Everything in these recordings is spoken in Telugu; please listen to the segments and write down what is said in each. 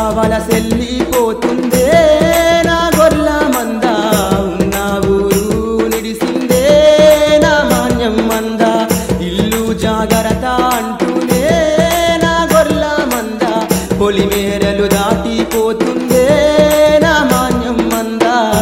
కావలసెల్లిపోతుందే నా గొర్ల మంద ఉన్న ఊరు నిడిసిందే నా మాన్యం మంద ఇల్లు జాగ్రత్త అంటూనే నా గొర్ల మంద పొలిమేరలు దాటిపోతుందే నా మాన్యం మంద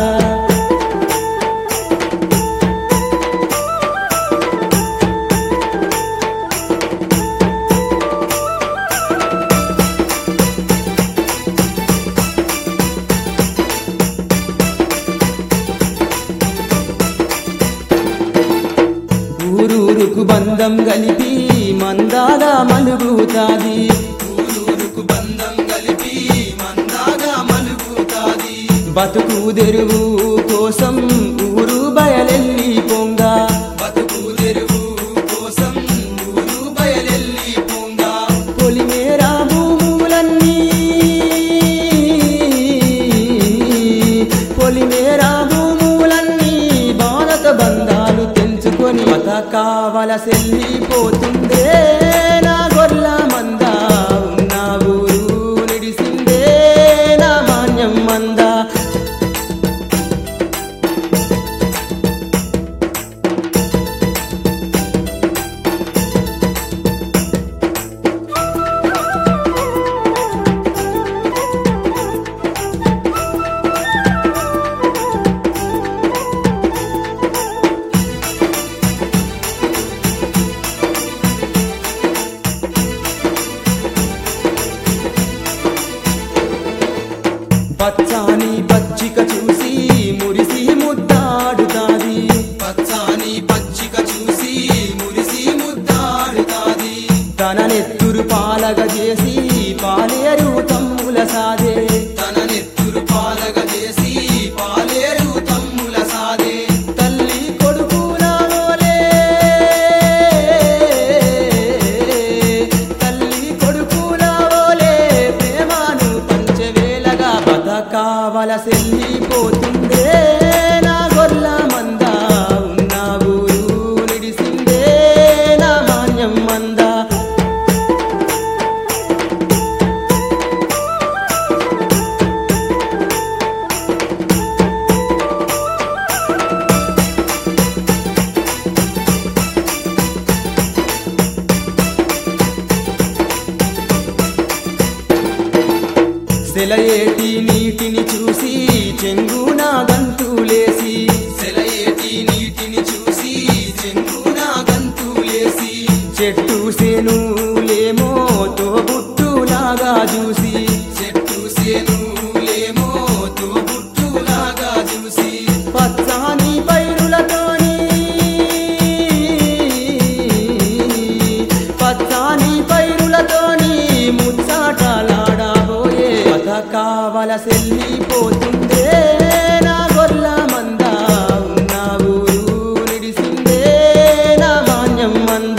ఊరూరుకు బంధం కలిపి మందాగా మలుగుతాది ఊరూరుకు బంధం కలిపి మందాగా మలుగుతాది బతుకు తెరువు కోసం ఊరు బయలెల్లి పొంగ బతుకు తెరువు కోసం ఊరు బయలెల్లి పొంగ పొలిమేరా భూములన్నీ పొలిమేరా భూములన్నీ భారత బంధాలు తెంచుకొని మత కావలసెల్లిపోతుందే నా గొర్ల మంద ఉన్న ఊరు నిడిసిందే నా మాన్యం మంద పచ్చాని పచ్చిక చూసి మురిసి ముద్దాడుతాది పచ్చాని పచ్చిక చూసి మురిసి ముద్దాడుతాది తన నెత్తురు పాలగ చేసి పాలేరు తమ్ముల సాదే తన నెత్తురు పాలగ చేసి పాలేరు తమ్ముల సాదే తల్లి కొడుకుల ఓలే తల్లి కొడుకుల ఓలే ప్రేమను పంచవేలగా బతకావలసెల్లిపోతుందే నా గొర్ల మంద ఉన్న ఊరు నిడిసిందే నా మాన్యం మంద సెలయేటి నీటిని చూసి చెంగున గంతులేసి సెలయేటి నీటిని చూసి చెంగున గంతులేసి చెట్టు సేనులేమో తోబుట్టులాగా చూసి చెట్టు సేనులేమో తోబుట్టులాగా చూసి పచ్చాని పైరులతోని పచ్చాని పైరులతోని ముచ్చాటలాడబోయే కథ కావలసెల్లిపోతుందే నా గొర్ల మంద ఉన్న ఊరు నిడిసిందే నా మాన్యం మంద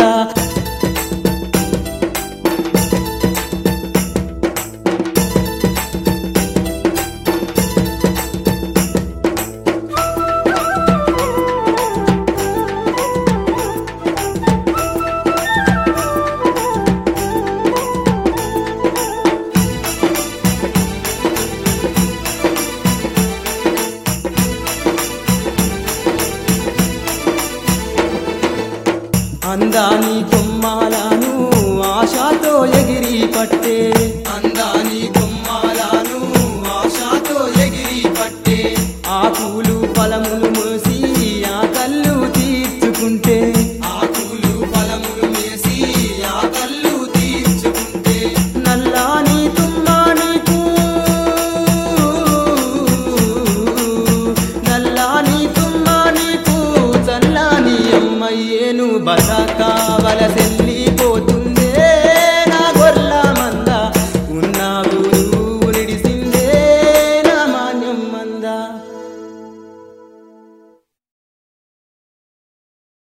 అందానికి